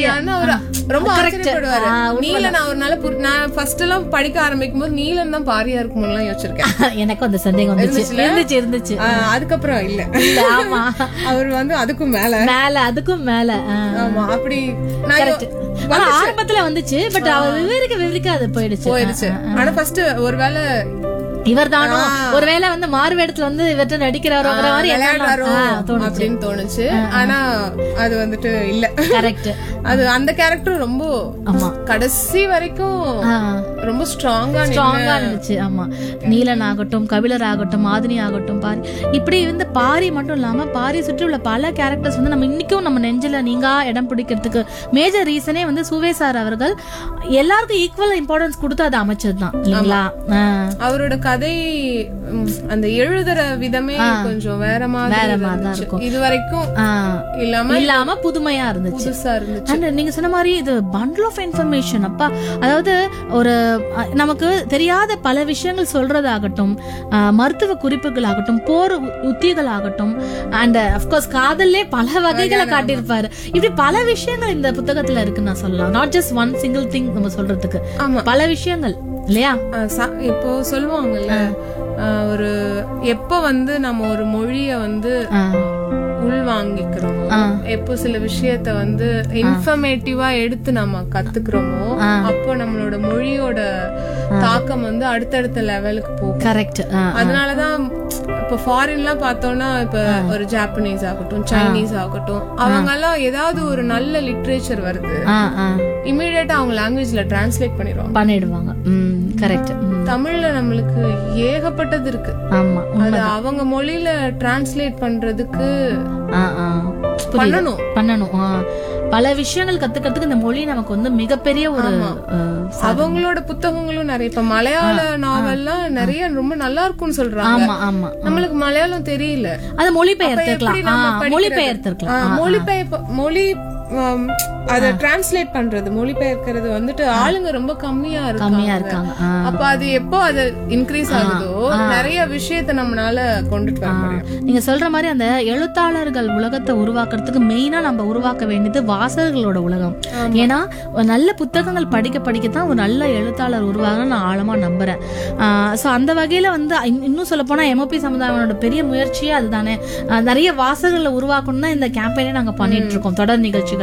பாரியான்னு அவரு ரொம்ப Correct. ஆச்சரியப்படுவாரு ஆ, உண்மைதான். நீல நான் ஒரு நாள் புரி- நான் ஃபர்ஸ்ட் எல்லாம் படிக்க ஆரம்பிக்கும் போது நீலம் தான் பாரியா இருக்கும்லாம் யோசிச்சிருக்கேன் எனக்கும் அந்த சந்தேகம் வந்துச்சு இருந்துச்சுல? இருந்துச்சு இருந்துச்சு ஆ, அதுக்கப்புறம் இல்ல இல்ல, ஆமா அவர் வந்து அதுக்கும் மேல மேல அதுக்கும் மேல ஆ. ஆமா அப்படி நான் Correct. ஆனா ஆரம்பத்துல வந்துச்சு பட் அவர் விவரிக்க விவரிக்க அது போயிடுச்சு போயிருச்சு ஆனா ஃபர்ஸ்ட் ஒருவேளை இவர்தானோ ஒருவேளை வந்து மாறு வேடத்துல வந்து இவர்கிட்ட நடிக்கிறாரோங்கிற மாதிரி விளையாடுறாரோ எண்ணம் தோணுச்சு அப்படின்னு தோணுச்சு ஆனா அது வந்துட்டு இல்ல கரெக்ட் அது அந்த கேரக்டர் ரொம்ப ஆமா கடைசி வரைக்கும் ஆ. ரொம்ப ஸ்ட்ராங்கா ஸ்ட்ராங்கா இருந்துச்சு ஆமா நீலன் ஆகட்டும் கபிலர் ஆகட்டும் மாதினி ஆகட்டும் பாரி இப்படி இந்த பாரி மட்டும் இல்லாம பாரி சுற்றி உள்ள பல கேரக்டர்ஸ் வந்து நம்ம இன்னைக்கும் நம்ம நெஞ்சில நீங்கா இடம் பிடிக்கிறதுக்கு மேஜர் ரீசனே வந்து சுவே சார் அவர்கள் எல்லாருக்கும் ஈக்குவல் இம்பார்ட்டன்ஸ் கொடுத்து அதை அமைச்சதுதான் இல்லைங்களா ஆ. அவரோட கதை ம், அந்த எழுதுற விதமே கொஞ்சம் வேற மாதிரி வேற மாதிரி தான் இருந்துச்சு. இருக்கும். இது வரைக்கும் ஆ. இல்லாம இல்லாம புதுமையா இருந்துச்சு புதுசா இருந்துச்சு அண்ட் நீங்க சொன்ன மாதிரி இது பண்டில் ஆஃப் இன்ஃபர்மேஷன் அப்பா அதாவது ஒரு அஹ், நமக்கு தெரியாத பல விஷயங்கள் சொல்றதாகட்டும் அஹ், மருத்துவ குறிப்புகள் ஆகட்டும் போர் உ- உத்திகள் ஆகட்டும் அண்ட் அஃப்கோர்ஸ் காதல்லே பல வகைகளை காட்டியிருப்பாரு இப்படி பல விஷயங்கள் இந்த புத்தகத்துல இருக்குன்னு நான் சொல்லலாம் not just one single thing நம்ம சொல்றதுக்கு ஆமா பல விஷயங்கள் இல்லையா ஆ, ச- இப்போ சொல்லுவாங்கல்ல ஆ, ஒரு எப்ப வந்து நம்ம ஒரு மொழிய வந்து அஹ், உள்வாங்கிக்கிறோமோ ஆ. எப்போ சில விஷயத்த வந்து இன்ஃபர்மேட்டிவா எடுத்து நம்ம கத்துக்கிறோமோ அப்போ நம்மளோட மொழியோட தாக்கம் வந்து அடுத்தடுத்த லெவலுக்கு போகும் கரெக்ட் அதனாலதான் இப்ப ஃபாரின்லாம் பார்த்தோம்னா இப்ப ஒரு ஜாப்பனீஸ் ஆகட்டும் சைனீஸ் ஆகட்டும் அவங்க எல்லாம் ஏதாவது ஒரு நல்ல லிட்ரேச்சர் வருது இமீடியட்டா அவங்க லாங்குவேஜ்ல டிரான்ஸ்லேட் பண்ணிடுவாங்க பண்ணிடுவாங்க ம் கரெக்ட் தமிழ்ல நம்மளுக்கு ஏகப்பட்டது இருக்கு ஆமா அது அவங்க மொழியில டிரான்ஸ்லேட் பண்றதுக்கு ஆ, ஆ. புரியுது. பண்ணணும் பண்ணணும் ஆ. பல விஷயங்கள் கத்துக்கிறதுக்கு இந்த மொழி நமக்கு வந்து மிகப்பெரிய ஒரு அஹ், அவங்களோட புத்தகங்களும் நிறைய இப்ப மலையாள நாவல்லாம் நிறைய ரொம்ப நல்லா இருக்கும்னு சொல்றாங்க ஆமா ஆமா நம்மளுக்கு மலையாளம் தெரியல அது மொழிபெயர்த்துக்கலாம் எப்படி நம்ம ஆ, படிக்கிறது? மொழிபெயர்த்திருக்கலாம் ஆ, மொழிபெயர்ப்பு மொழி ஆம், அத டிரான்ஸ்லேட் பண்றது மொழிபெயர்க்கிறது வந்துட்டு ஆளுங்க ரொம்ப கம்மியா கம்மியா இருக்காங்க இருக்காங்க ஆ. அப்ப அது எப்போ அது இன்க்ரீஸ் ஆகுதோ நிறைய விஷயத்த நம்மளால கொண்டுட்டு வர முடியும் நீங்க சொல்ற மாதிரி அந்த எழுத்தாளர்கள் உலகத்தை உருவாக்குறதுக்கு மெயினா நம்ம உருவாக்க வேண்டியது வாசகர்களோட உலகம் ஏன்னா ஒரு நல்ல புத்தகங்கள் படிக்க படிக்கத்தான் ஒரு நல்ல எழுத்தாளர் உருவாகணும்னு நான் ஆழமா நம்புறேன் ஸோ அந்த வகையில வந்து இன்- இன்னும் சொல்ல போனா எம்ஓபி சமுதாயனோட பெரிய முயற்சியே அதுதானே ஆஹ் நிறைய வாசகர்களை உருவாக்கணும் தான் இந்த கேம்பெயினே நாங்க பண்ணிட்டு இருக்கோம் தொடர் நிகழ்ச்சிகளா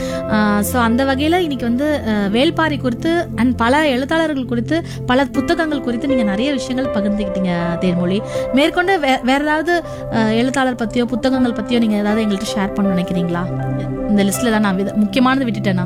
ஸோ அந்த வகையில இன்னைக்கு வந்து அஹ், வேள்பாரி குறித்து அண்ட் பல எழுத்தாளர்கள் குறித்து பல புத்தகங்கள் குறித்து நீங்க நிறைய விஷயங்கள் பகிர்ந்துக்கிட்டீங்க தேர்மொழி மேற்கொண்டு வே- வேற ஏதாவது அஹ், எழுத்தாளர் பத்தியோ புத்தகங்கள் பத்தியோ நீங்க ஏதாவது எங்கள்கிட்ட ஷேர் பண்ண நினைக்கிறீங்களா இந்த லிஸ்ட்ல தான் நான் வித- முக்கியமானது விட்டுட்டேனா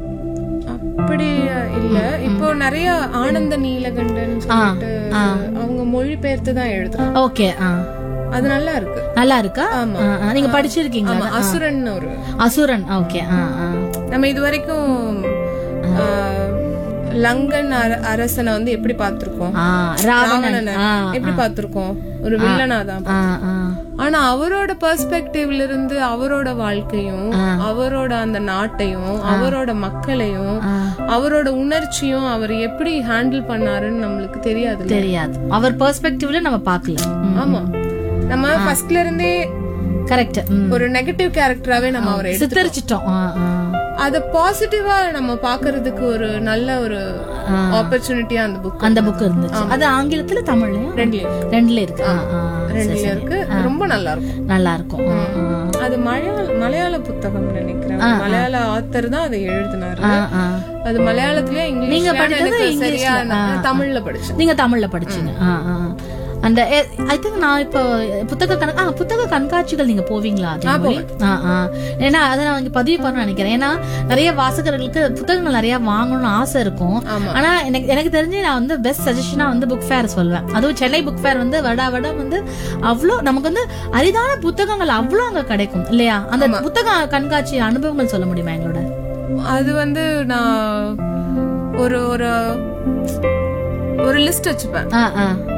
அப்படி இல்ல இப்போ நிறைய ஆனந்த நீலகண்டன் சொல்லிட்டு அவங்க மொழிபெயர்த்து தான் எழுதுறாங்க ஓகே ஆ அது நல்லா இருக்கு நல்லா இருக்கா ஆமா. ஆ, ஆ. நீங்க படிச்சிருக்கீங்களா ஆமா அசுரன் ஒரு அசுரன் ஓகே ஆ ஆ நம்ம இது வரைக்கும் ஆ, லங்கன் அர- அரசனை வந்து எப்படி பார்த்திருக்கோம் ஆ ராவணன் ராவணனை ஆ எப்படி பார்த்திருக்கோம் ஒரு வில்லனா தான் ஆ ஆ ஆனா அவரோட பெர்ஸ்பெக்டிவ்ல இருந்து அவரோட வாழ்க்கையும் அவரோட அந்த நாட்டையும் அவரோட மக்களையும் அவரோட உணர்ச்சியும் அவர் எப்படி ஹேண்டில் பண்ணாருன்னு நம்மளுக்கு தெரியாது தெரியாது அவர் பெர்ஸ்பெக்டிவ்ல நம்ம பார்க்கல ஆமா நம்ம ஃபர்ஸ்ட்ல இருந்தே கரெக்ட் ஒரு நெகட்டிவ் கேரக்டராவே நம்ம அவரை எடுத்து சித்தரிச்சிட்டோம் ஆ, ஆ. அத பாசிட்டிவா நம்ம பாக்குறதுக்கு ஒரு நல்ல ஒரு ஆப்பர்ச்சுனிட்டியா அந்த புக் அந்த புக் இருந்துச்சு அது ஆங்கிலத்துல தமிழ்லயும் ரெண்டுலயும் ரெண்டுல இருக்கு ஆ, ஆ. ரெண்டுலயும் இருக்கு ரொம்ப நல்லா இருக்கும் நல்லா இருக்கும் ஆ, ஆ. அது மலையாள மலையாள புத்தகம் நினைக்கிறேன் மலையாள ஆத்தர் தான் அதை எழுதினாரு ஆ, ஆ. அது மலையாளத்திலயே நீங்க இங்கிலீஷ்ல படிச்சது எனக்கு இங்கிலீஷ்ல, சரியா நான் ஆ. தமிழ்ல படிச்சேன் நீங்க தமிழ்ல படிச்சீங்க ஆ, ஆ. அந்த ஐ திங்க் நான் இப்போ புத்தக கண ஆ புத்தக கண்காட்சிகள் நீங்க போவீங்களா ஜெயமொழி? ஆ ஆ ஏன்னா அதை நான் இங்க பதிவு பண்ண நினைக்கிறேன் ஏன்னா நிறைய வாசகர்களுக்கு புத்தகங்கள் நிறைய வாங்கணும்னு ஆசை இருக்கும் ஆமா. ஆனா எனக்கு எனக்கு தெரிஞ்சு நான் வந்து பெஸ்ட் சஜஷனா வந்து புக் ஃபேர் சொல்வேன் அதுவும் சென்னை புக் ஃபேர் வந்து வடா வடம் வந்து அவ்வளோ நமக்கு வந்து அரிதான புத்தகங்கள் அவ்வளோ அங்க கிடைக்கும் இல்லையா அந்த புத்தக கண்காட்சி அனுபவங்கள் சொல்ல முடியுமா எங்களோட அது வந்து நான் ஒரு ஒரு ஒரு லிஸ்ட் வச்சுப்பேன் ஆ ஆ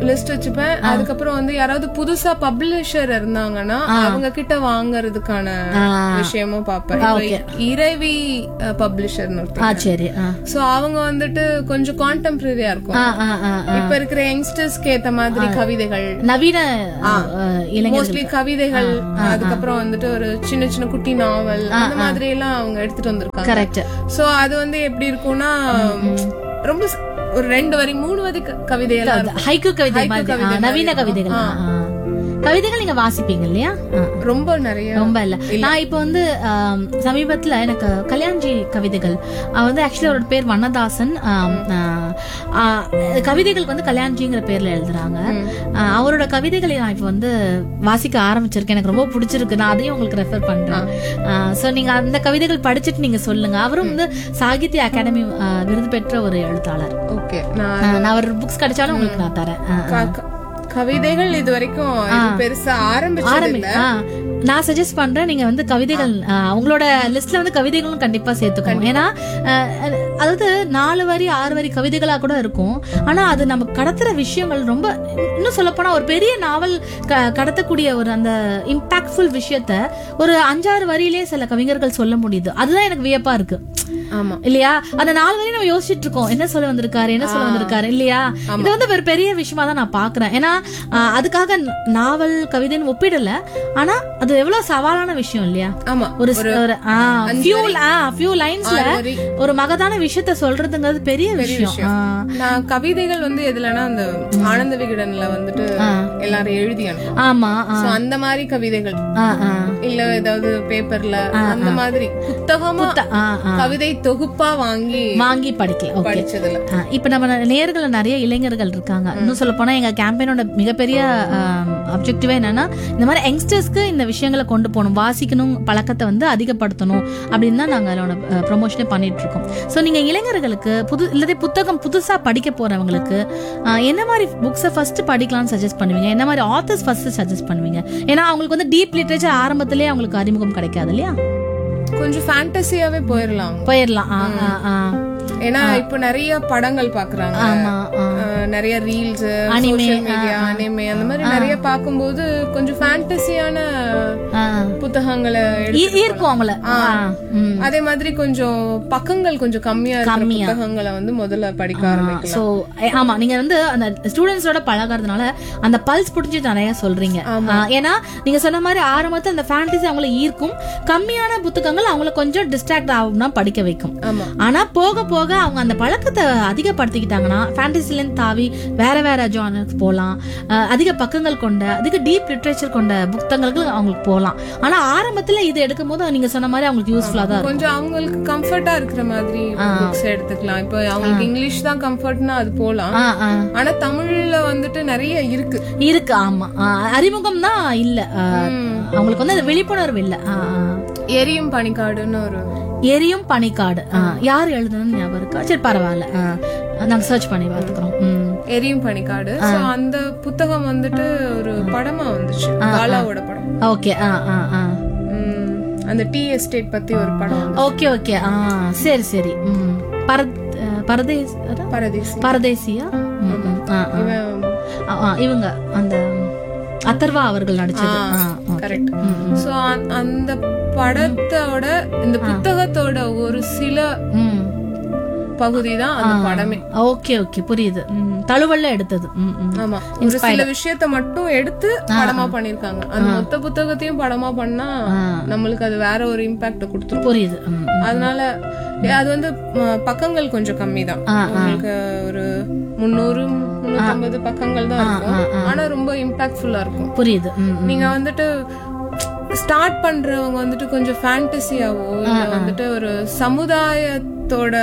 லிஸ்ட் வச்சுப்பேன் அதுக்கப்புறம் வந்து யாராவது புதுசா பப்ளிஷர் இருந்தாங்கன்னா அவங்க கிட்ட வாங்குறதுக்கான விஷயமும் பாப்பேன் இப்ப இறைவி பப்ளிஷர்னு ஆ ஒருத்தர் சரி ஆ சோ அவங்க வந்துட்டு கொஞ்சம் கான்டெம்பரரியா இருக்கும் ஆ ஆ ஆ ஆ. இப்ப இருக்கிற யங்ஸ்டர்ஸ்க்கு ஏத்த மாதிரி கவிதைகள் நவீன ஆ, இளைஞர்கள் மோஸ்ட்லி கவிதைகள் அதுக்கப்புறம் வந்துட்டு ஒரு சின்ன சின்ன குட்டி நாவல் அந்த மாதிரி எல்லாம் அவங்க எடுத்துட்டு வந்திருக்காங்க கரெக்ட் சோ அது வந்து எப்படி இருக்கும்னா ரொம்ப ஸ்- ஒரு ரெண்டு வரி மூணு வரி க- கவிதையெல்லாம் இருக்கும். ஹைக்கு கவிதை ஹைக்கூ மாதிரி கவிதை ஆ, நவீன கவிதைகள் ஆ, ஆ. கவிதைகள் நீங்க வாசிப்பீங்க இல்லையா ஆ, ஆ. ரொம்ப நிறைய ரொம்ப இல்ல நான் இப்போ வந்து ஆம், சமீபத்துல எனக்கு கல்யாண்ஜி கவிதைகள் அவ வந்து ஆக்சுவலி அவரோட பேர் வண்ணதாசன் ஆம், ஆ, ஆ, கவிதைகளுக்கு வந்து கல்யாண்ஜிங்கிற பேர்ல எழுதுறாங்க ஆ, அவரோட கவிதைகளை நான் இப்போ வந்து வாசிக்க ஆரம்பிச்சிருக்கேன் எனக்கு ரொம்ப பிடிச்சிருக்கு நான் அதையும் உங்களுக்கு ரெஃபர் பண்றேன் சோ நீங்க அந்த கவிதைகள் படிச்சுட்டு நீங்க சொல்லுங்க அவரும் வந்து சாகித்ய அகாடமி ஆ, விருது பெற்ற ஒரு எழுத்தாளர் ஓகே நான் ஆ, நான் அவர் புக்ஸ் கிடைச்சாலும் உங்களுக்கு நான் தரேன் ஆ, ஆ. க- க- கவிதைகள் இது வரைக்கும் இது பெருசா ஆரம்பிச்சது ஆரம்பி இல்ல ஆ, நான் சஜஸ்ட் பண்றேன் நீங்க வந்து கவிதைகள் ஆ, உங்களோட லிஸ்ட்ல வந்து கவிதைகளும் கண்டிப்பா சேர்த்துக்கணும் ஏன்னா ஆ, அதாவது நாலு வரி ஆறு வரி கவிதைகளா கூட இருக்கும் ஆனா அது நம்ம கடத்துற விஷயங்கள் ரொம்ப இன்னும் சொல்ல போனா ஒரு பெரிய நாவல் க- கடத்தக்கூடிய ஒரு அந்த இம்பாக்ட்ஃபுல் விஷயத்த ஒரு அஞ்சாறு வரியிலே சில கவிஞர்கள் சொல்ல முடியுது அதுதான் எனக்கு வியப்பா இருக்கு ஆமா இல்லையா அந்த நாலு வரையும் நம்ம யோசிச்சுட்டு இருக்கோம் என்ன சொல்ல வந்திருக்காரு என்ன சொல்ல வந்திருக்காரு இல்லையா இது வந்து ஒரு பெரிய விஷயமா தான் நான் பாக்குறேன் ஏன்னா ஆஹ், அதுக்காக நாவல் கவிதைன்னு ஒப்பிடல ஆனா அது எவ்வளவு சவாலான விஷயம் இல்லையா ஆமா ஒரு ஒரு ஃபியூ ஃபியூ லைன்ஸ்ல ஆறு வரி. ஒரு மகதான விஷயத்த சொல்றதுங்கிறது பெரிய விஷயம் ஆ. நான் கவிதைகள் வந்து எதுலன்னா அந்த ஆனந்த விகடன்ல வந்துட்டு எல்லாரும் எழுதி அனுப்பும் ஆமா ஆ, So, அந்த மாதிரி கவிதைகள் ஆ, ஆ. இல்ல ஏதாவது பேப்பர்ல அந்த மாதிரி புத்தகமா ஆ, ஆ. கவிதை தொகுப்பா வாங்கி வாங்கி படிக்கல ஓகே படிச்சதுல ஆ, இப்ப நம்ம நேர்கள நிறைய இளைஞர்கள் இருக்காங்க இன்னும் சொல்ல போனா எங்க கேம்பெயினோட மிகப்பெரிய அப்ஜெக்டிவா என்னன்னா இந்த மாதிரி யங்ஸ்டர்ஸ்க்கு இந்த விஷயங்களை கொண்டு போகணும் வாசிக்கணும் பழக்கத்தை வந்து அதிகப்படுத்தணும் அப்படின்னு தான் நாங்க அதோட ப்ரொமோஷனே பண்ணிட்டு இருக்கோம் ஸோ நீங்க இளைஞர்களுக்கு புது இல்லதே புத்தகம் புதுசா படிக்க போறவங்களுக்கு ஆ, என்ன மாதிரி புக்ஸை ஃபர்ஸ்ட் படிக்கலாம்னு சஜஸ்ட் பண்ணுவீங்க என்ன மாதிரி ஆத்தர்ஸ் ஃபர்ஸ்ட் சஜஸ்ட் பண்ணுவீங்க ஏன்னா அவங்களுக்கு வந்து டீப் லிட்ரேச்சர் ஆரம்பத்திலேயே அவங்களுக்கு அறிமுகம் கிடைக்காது இல்லையா கொஞ்சம் ஃபேண்டசியாவே போயிடலாம் போயிடலாம் ஆ, ஆ, ஆ. ஏன்னா இப்ப நிறைய படங்கள் பாக்குறாங்க ஆமா ஆ. அஹ் நிறைய reels Anime, social media anime அந்த மாதிரி நிறைய பாக்கும்போது கொஞ்சம் ஃபேண்டசியான ஆ. புத்தகங்களை எடுத்து ஈ- ஈர்க்கும் அவங்கள ஆ, ம். அதே மாதிரி கொஞ்சம் பக்கங்கள் கொஞ்சம் கம்மியா இருக்கிற புத்தகங்களை வந்து முதல்ல படிக்க ஆரம்பிக்கலாம் சோ எ- ஆமா நீங்க வந்து அந்த ஸ்டூடெண்ட்ஸோட பழகுறதுனால அந்த பல்ஸ் புடிஞ்சு நிறைய சொல்றீங்க ஆ, ஏன்னா நீங்க சொன்ன மாதிரி ஆரம்பத்துல அந்த ஃபேண்டசி அவங்கள ஈர்க்கும் கம்மியான புத்தகங்கள் அவங்கள கொஞ்சம் டிஸ்ட்ராக்ட் ஆகும்னா படிக்க வைக்கும் ஆமா ஆனா போக போக அவங்க அந்த பழக்கத்தை அதிகப்படுத்திக்கிட்டாங்கன்னா ஃபேண்டசில இருந்து தாவி வேற வேற ஜானர்ஸ் போகலாம் அஹ் அதிக பக்கங்கள் கொண்ட அதிக டீப் லிட்ரேச்சர் கொண்ட புத்தகங்களுக்கு அவங்களுக்கு போகலாம் ஆனா ஆரம்பத்துல இது எடுக்கும் போது நீங்க சொன்ன மாதிரி அவங்களுக்கு யூஸ்ஃபுல்லா தான் இருக்கும் கொஞ்சம் அவங்களுக்கு கம்ஃபர்ட்டா இருக்கிற மாதிரி புக்ஸ் எடுத்துக்கலாம் இப்போ அவங்களுக்கு இங்கிலீஷ் தான் கம்ஃபர்ட்னா அது போலாம் ஆ, ஆ. ஆனா தமிழ்ல வந்துட்டு நிறைய இருக்கு இருக்கு ஆமா ஆ, அறிமுகம் தான் இல்ல ஆ, அவங்களுக்கு வந்து அது விழிப்புணர்வு இல்ல ஆ, ஆ. எரியும் பனிக்காடுன்னு ஒரு எரியும் பனிக்காடு ஆ, யார் எழுதுனது ஞாபகம் இருக்கா சரி பரவாயில்ல ஆ, நாங்க சர்ச் பண்ணி பார்த்துக்கிறோம் ம். எரியும் பனிக்காடு சோ அந்த புத்தகம் வந்துட்டு ஒரு படமா வந்துச்சு பாலாவோட படம் ஓகே ஆ ஆ ஆ உம், அந்த டீ எஸ்டேட் பத்தி ஒரு படம் வந்து ஓகே ஓகே ஆ சரி சரி ம் பரத் அஹ், பரதேஸ் அதான்? பரதேசி பரதேசியா ம், ம். ஆ, ஆ. இவன் ஆ, ஆ, இவங்க அந்த அத்தர்வா அவர்கள் நடிச்சது ஆ, ஆ. கரெக்ட் ம், ம். சோ அந்த படத்தோட இந்த புத்தகத்தோட ஒரு சில ம் பகுதி தான் அந்த படமே ஓகே ஓகே புரியுது ம், தழுவல்ல எடுத்தது ம், ம். ஆமா ஒரு சில விஷயத்த மட்டும் எடுத்து படமா பண்ணிருக்காங்க அந்த மொத்த புத்தகத்தையும் படமா பண்ணா நம்மளுக்கு அது வேற ஒரு இம்பாக்ட் கொடுத்துரும் புரியுது ம், ம். அதனால ஏ, அது வந்து ம, பக்கங்கள் கொஞ்சம் கம்மி தான் உங்களுக்கு ஒரு முந்நூறு முன்னூத்தம்பது பக்கங்கள் தான் இருக்கும் ஆனா ரொம்ப இம்பாக்ட்ஃபுல்லா இருக்கும் புரியுது ம், ம். நீங்க வந்துட்டு ஸ்டார்ட் பண்றவங்க வந்துட்டு கொஞ்சம் ஃபேண்டசியாவோ இல்ல வந்துட்டு ஒரு சமுதாயத்தோட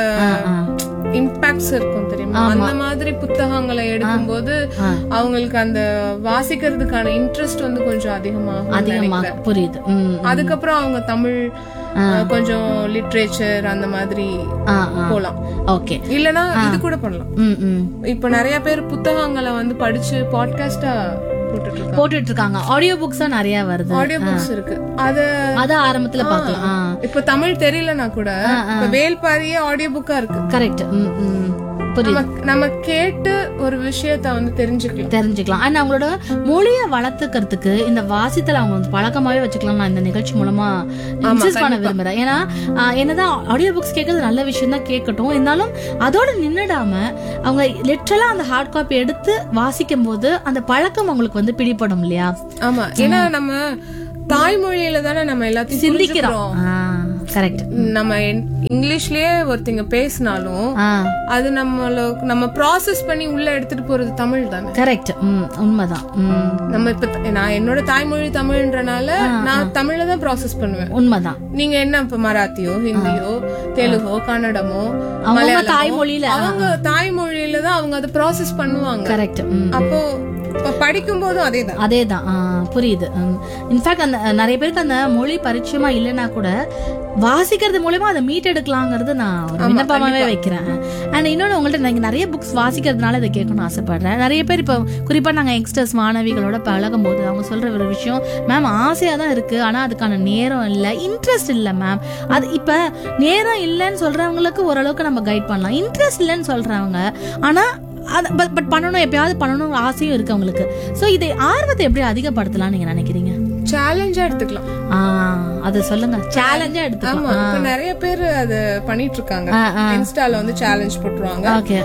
இம்பாக்ட்ஸ் இருக்கும் தெரியுமா அந்த மாதிரி புத்தகங்களை எடுக்கும்போது அவங்களுக்கு அந்த வாசிக்கிறதுக்கான இன்ட்ரெஸ்ட் வந்து கொஞ்சம் அதிகமாகும் அதிகமாக புரியுது ம் அதுக்கப்புறம் அவங்க தமிழ் அஹ், கொஞ்சம் லிட்ரேச்சர் அந்த மாதிரி ஆ ஆ போலாம் ஓகே இல்லனா இது கூட பண்ணலாம் ம் ம் இப்ப நிறைய பேர் புத்தகங்களை வந்து படிச்சு பாட்காஸ்டா போட்டுட்டு இருக்காங்க போட்டுட்டு இருக்காங்க ஆடியோ புக்ஸா நிறைய வருது ஆடியோ புக்ஸ் இருக்கு அத அத ஆரம்பத்துல பார்க்கலாம் ஆ இப்ப தமிழ் தெரியலனா கூட இப்ப வேல்பாரியே ஆடியோ புக்கா இருக்கு கரெக்ட் ம் ம் புரியுது நம்ம நம்ம கேட்டு ஒரு விஷயத்த வந்து தெரிஞ்சுக்கலாம் தெரிஞ்சுக்கலாம் அண்ட் அவங்களோட மொழியை வளர்த்துக்கிறதுக்கு இந்த வாசித்தல் அவங்க வந்து பழக்கமாவே வச்சுக்கலாம் நான் இந்த நிகழ்ச்சி மூலமா இன்சிஸ்ட் பண்ண விரும்புறேன் ஏன்னா ஆஹ், என்னதான் ஆடியோ புக்ஸ் கேட்கறது நல்ல விஷயம் தான் கேட்கட்டும் இருந்தாலும் அதோட நின்னுடாம அவங்க லிட்டரலா அந்த ஹார்ட் காப்பி எடுத்து வாசிக்கும் போது அந்த பழக்கம் அவங்களுக்கு வந்து பிடிபடும் இல்லையா ஆமா ஏன்னா நம்ம தாய்மொழியில தானே நம்ம எல்லாத்தையும் சிந்திக்கிறோம் புரிஞ்சுக்கிறோம். கரெக்ட் நம்ம இன்- இங்கிலீஷ்லயே ஒருத்தங்க பேசினாலும் அது நம்மள நம்ம ப்ராசஸ் பண்ணி உள்ள எடுத்துட்டு போறது தமிழ் தானே கரெக்ட் உண்மைதான் ம், நம்ம இப்ப த- நான் என்னோட தாய்மொழி தமிழ்ன்றனால நான் தமிழ்ல தான் ப்ராசஸ் பண்ணுவேன் உண்மைதான் நீங்க என்ன இப்ப மராத்தியோ ஹிந்தியோ தெலுங்கோ கன்னடமோ அவங்க மலையாளமோ, தாய்மொழியில அவங்க தாய்மொழியில தான் அவங்க அதை ப்ராசஸ் பண்ணுவாங்க கரெக்ட் அப்போ இப்ப படிக்கும் போதும் அதேதான் அதேதான் ஆ, புரியுது இன்ஃபேக்ட் அந்த நிறைய பேருக்கு அந்த மொழி பரிச்சயமா இல்லைன்னா கூட வாசிக்கிறது மூலமா அதை மீட் எடுக்கலாங்கிறது நான் ஒரு விண்ணப்பமாவே வைக்கிறேன் அண்ட் இன்னொன்று உங்கள்ட்ட நீங்க நிறைய புக்ஸ் வாசிக்கிறதுனால இதை கேட்கணும்னு ஆசைப்படுறேன் நிறைய பேர் இப்போ குறிப்பா நாங்க யங்ஸ்டர்ஸ் மாணவிகளோட பழகும் போது அவங்க சொல்ற ஒரு விஷயம் மேம் ஆசையா தான் இருக்கு ஆனா அதுக்கான நேரம் இல்லை இன்ட்ரெஸ்ட் இல்லை மேம் அது இப்ப நேரம் இல்லைன்னு சொல்றவங்களுக்கு ஓரளவுக்கு நம்ம கைட் பண்ணலாம் இன்ட்ரெஸ்ட் இல்லைன்னு சொல்றவங்க ஆனா அது பட் பட் பண்ணணும் எப்பயாவது பண்ணணும் ஆசையும் இருக்கு அவங்களுக்கு சோ இதை ஆர்வத்தை எப்படி அதிகப்படுத்தலாம் நீங்க நினைக்கிறீங்க சேலஞ்சா எடுத்துக்கலாம் ஆ அது சொல்லுங்க சேலஞ்சா ஆமா எடுத்துக்கலாம் இப்ப நிறைய பேர் அது பண்ணிட்டு இருக்காங்க ஆ, ஆ. இன்ஸ்டால வந்து சேலஞ்ச் போட்டுருவாங்க okay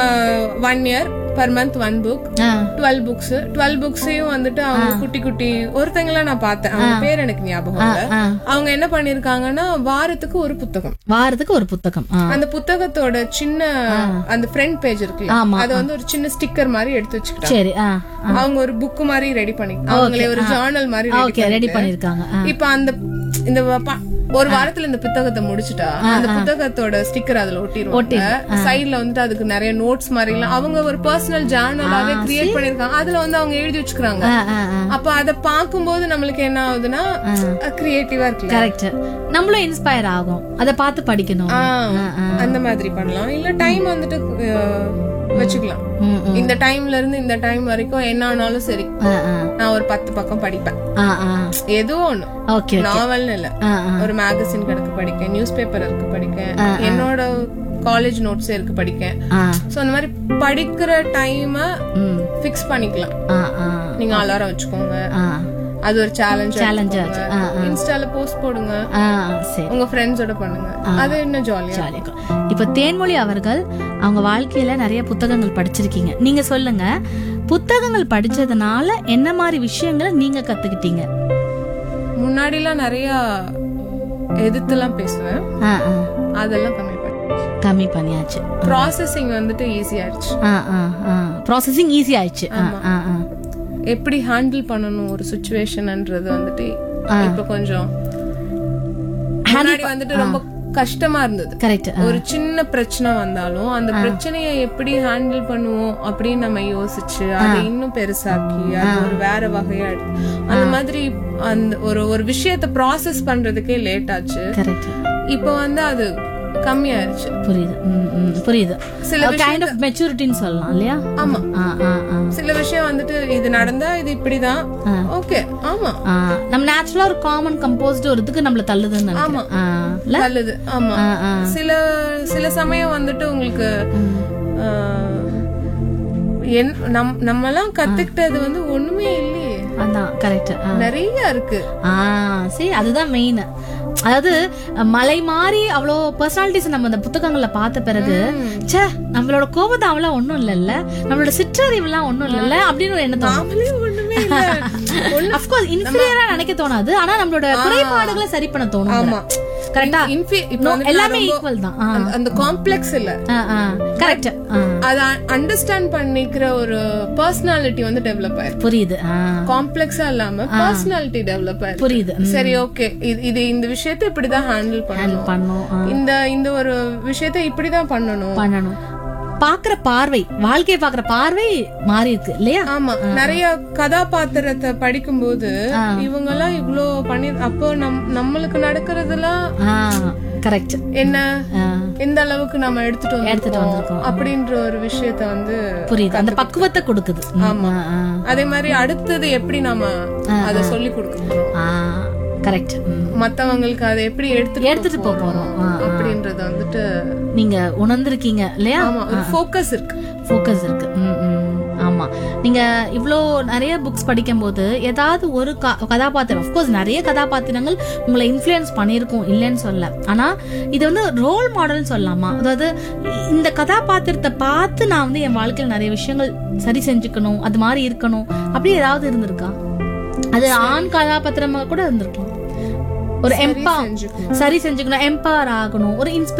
one year per month one book twelve books twelve புக்ஸையும் வந்துட்டு அவங்க குட்டி குட்டி ஒருத்தங்கள நான் பார்த்தேன் அவங்க பேர் எனக்கு ஞாபகம் இல்ல அவங்க என்ன பண்ணிருக்காங்கன்னா வாரத்துக்கு ஒரு புத்தகம் வாரத்துக்கு ஒரு புத்தகம் ஆ. அந்த புத்தகத்தோட சின்ன அந்த ஃப்ரண்ட் பேஜ் இருக்குல்ல ஆமா. அத வந்து ஒரு சின்ன ஸ்டிக்கர் மாதிரி எடுத்து வச்சுக்கிட்டாங்க சரி ஆ அவங்க ஒரு புக் மாதிரி ரெடி பண்ணி அவங்களே ஒரு ஜார்னல் மாதிரி ready ஓகே ரெடி பண்ணிட்டு, பண்ணிருக்காங்க ஆ. இப்ப அந்த இந்த ப- ஒரு வாரத்துல இந்த புத்தகத்தை முடிச்சுட்டா அந்த புத்தகத்தோட ஸ்டிக்கர் அதுல ஒட்டிடுவாங்க சைடுல வந்துட்டு அதுக்கு நிறைய நோட்ஸ் மாதிரி எல்லாம் அவங்க ஒரு பர்சனல் ஜேர்னலாவே கிரியேட் பண்ணிருக்காங்க அதுல வந்து அவங்க எழுதி வச்சுக்கிறாங்க ஆ, ஆ, ஆ. அப்ப அத பாக்கும்போது நம்மளுக்கு என்ன ஆகுதுன்னா கிரியேட்டிவா இருக்குல்ல கரெக்ட் நம்மளும் இன்ஸ்பயர் ஆகும் அதை பார்த்து படிக்கணும் ஆ, அந்த மாதிரி பண்ணலாம் இல்ல டைம் வந்துட்டு அஹ், வச்சுக்கலாம் ம், ம். இந்த டைம்ல இருந்து இந்த டைம் வரைக்கும் என்ன ஆனாலும் சரி ஆ, ஆ. நான் ஒரு பத்து பக்கம் படிப்பேன் ஆ, ஆ. ஏதோ ஒண்ணு ஓகே நாவல்னு இல்ல ஆ, ஆ. ஒரு மேகசின் கிடக்கு படிக்க நியூஸ் பேப்பர் இருக்கு படிக்க என்னோட காலேஜ் நோட்ஸ் இருக்கு படிக்க ஆ. சோ அந்த மாதிரி படிக்கிற டைம ம். ஃபிக்ஸ் பண்ணிக்கலாம் ஆ, ஆ. நீங்க அலாரம் வச்சுக்கோங்க ஆ. அது ஒரு சேலஞ்ச் Challenge ஆச்சு. ஆ, ஆ. இன்ஸ்டால போஸ்ட் போடுங்க ஆ, சரி உங்க ஃப்ரெண்ட்ஸோட பண்ணுங்க அது இன்னும் ஜாலியா ஜாலியா இருக்கும். இப்ப தேன்மொழி அவர்கள் அவங்க வாழ்க்கையில நிறைய புத்தகங்கள் படிச்சிருக்கீங்க நீங்க சொல்லுங்க புத்தகங்கள் படிச்சதுனால என்ன மாதிரி விஷயங்களை நீங்க கத்துக்கிட்டீங்க முன்னாடி எல்லாம் நிறைய எதிர்த்துலாம் பேசுவேன் ஆ, ஆ. அதெல்லாம் கம்மி பண்ணி கம்மி பண்ணியாச்சு ப்ராசஸிங் வந்துட்டு ஈஸி ஆயிடுச்சு ப்ராசஸிங் ஈஸி ஆயிடுச்சு ஆ, ஆ, ஆ. எப்படி ஹேண்டில் பண்ணணும் ஒரு சுச்சுவேஷன்ன்றது வந்துட்டு இப்ப கொஞ்சம் முன்னாடி வந்துட்டு ரொம்ப கஷ்டமா இருந்தது கரெக்ட் ஒரு சின்ன பிரச்சனை வந்தாலும் அந்த பிரச்சனையை எப்படி ஹேண்டில் பண்ணுவோம் அப்படின்னு நம்ம யோசிச்சு அதை இன்னும் பெருசாக்கி அது ஒரு வேற வகையா எடுத்து அந்த மாதிரி அந்த ஒரு ஒரு விஷயத்த ப்ராசஸ் பண்றதுக்கே லேட் ஆச்சு கரெக்ட் இப்போ வந்து அது கம்மியாயிருச்சு புரியுது ம், ம், புரியுது சில கைண்ட் ஆஃப் மெச்சூரிட்டின்னு சொல்லலாம் இல்லையா ஆமா ஆ, ஆ, ஆ. சில விஷயம் வந்துட்டு இது நடந்தா இது இப்படிதான் ஓகே ஆமா ஆ, நம்ம நேச்சுரலா ஒரு காமன் கம்போஸ்ட் ஒரு இதுக்கு நம்மள தள்ளுதுன்னு நினைக்கிறேன் ஆ, இல்ல? நல்லது ஆமா ஆ, ஆ. சில சில சமயம் வந்துட்டு உங்களுக்கு ஆஹ், என் நம் நம்மலாம் கத்துக்கிட்டது வந்து ஒண்ணுமே இல்லையே அதான் கரெக்ட் நிறைய இருக்கு ஆ சரி அதுதான் மெயின் அதாவது மலை மாறி அவ்வளோ பர்சனாலிட்டிஸ் நம்ம அந்த புத்தகங்கள்ல பார்த்த பிறகு ச்சே நம்மளோட கோபதாவெல்லாம் ஒண்ணும் இல்லல்ல நம்மளோட சிற்றறிவுலாம் ஒண்ணும் இல்லல்ல அப்படின்னு ஒரு எண்ணம் தோணும் நாமளே ஒண்ணுமே இல்ல ஒண்ணு- அஃப்கோர்ஸ் இன்ஃபீரியரா நினைக்க தோணாது ஆனா நம்மளோட குறைபாடுகளை சரி பண்ண தோணும் ஆமா கரெக்டா Infi- இப்ப No, வந்து நான் எல்லாமே ரொம்ப- ஈக்குவல் தான் ஆ, அந்த- அந்த காம்ப்ளெக்ஸ் இல்ல ஆ, ஆ. கரெக்ட் ஆ, அத அண்டர்ஸ்டாண்ட் பண்ணிக்கிற ஒரு பர்சனாலிட்டி வந்து டெவலப் ஆயிருக்கு புரியுது ஆ, காம்ப்ளெக்ஸா இல்லாம பர்சனாலிட்டி டெவலப் ஆயிருக்கு புரியுது ம், சரி ஓகே இது இது இந்த விஷயத்தை இப்படிதான் ஹேண்டில் பண்ணணும் பண்ணும் ஆ, இந்த இந்த ஒரு விஷயத்தை இப்படிதான் பண்ணணும் பண்ணணும் பாக்குற பார்வை வாழ்க்கையை பாக்குற பார்வை மாறி இருக்கு இல்லையா ஆமா நிறைய கதாபாத்திரத்தை படிக்கும்போது இவங்க எல்லாம் இவ்ளோ பண்ணி அப்போ நம் நம்மளுக்கு நடக்கிறதுலாம் கரெக்ட் என்ன எந்த அளவுக்கு நம்ம எடுத்துட்டு எடுத்துட்டு வந்திருக்கோம் வந்திருக்கோம். அப்படின்ற ஒரு விஷயத்த வந்து புரியுது அந்த பக்குவத்தை கொடுக்குது ம், ஆமா. ஆ, அதே மாதிரி அடுத்தது எப்படி நம்ம அத சொல்லி கொடுக்க போறோம் ஆ கரெக்ட் மத்தவங்களுக்கு அதை எப்படி எடுத்துட்டு எடுத்துட்டு போக போறோம் ஆ, ஆ. அப்படின்றது வந்துட்டு நீங்க உணர்ந்திருக்கீங்க இல்லையா ஆமா ஒரு ஃபோக்கஸ் இருக்கு ஃபோக்கஸ் இருக்கு ம், ம். ஆமா நீங்க இவ்ளோ நிறைய புக்ஸ் படிக்கும்போது ஏதாவது ஒரு க- கதாபாத்திரம் அஃப்கோர்ஸ் நிறைய கதாபாத்திரங்கள் உங்களை இன்ஃப்ளூயன்ஸ் பண்ணியிருக்கும் இல்லைன்னு சொல்ல ஆனா இது வந்து ரோல் மாடல்னு சொல்லலாமா அதாவது இந்த கதாபாத்திரத்தை பார்த்து நான் வந்து என் வாழ்க்கையில நிறைய விஷயங்கள் சரி செஞ்சுக்கணும் அது மாதிரி இருக்கணும் அப்படி ஏதாவது இருந்திருக்கா அது ஆண் கதாபாத்திரமா கூட இருந்திருக்கலாம் ஒரு எம்பா செஞ்சுக்கணும் சரி செஞ்சுக்கணும் எம்பவர் ஆகணும் ஒரு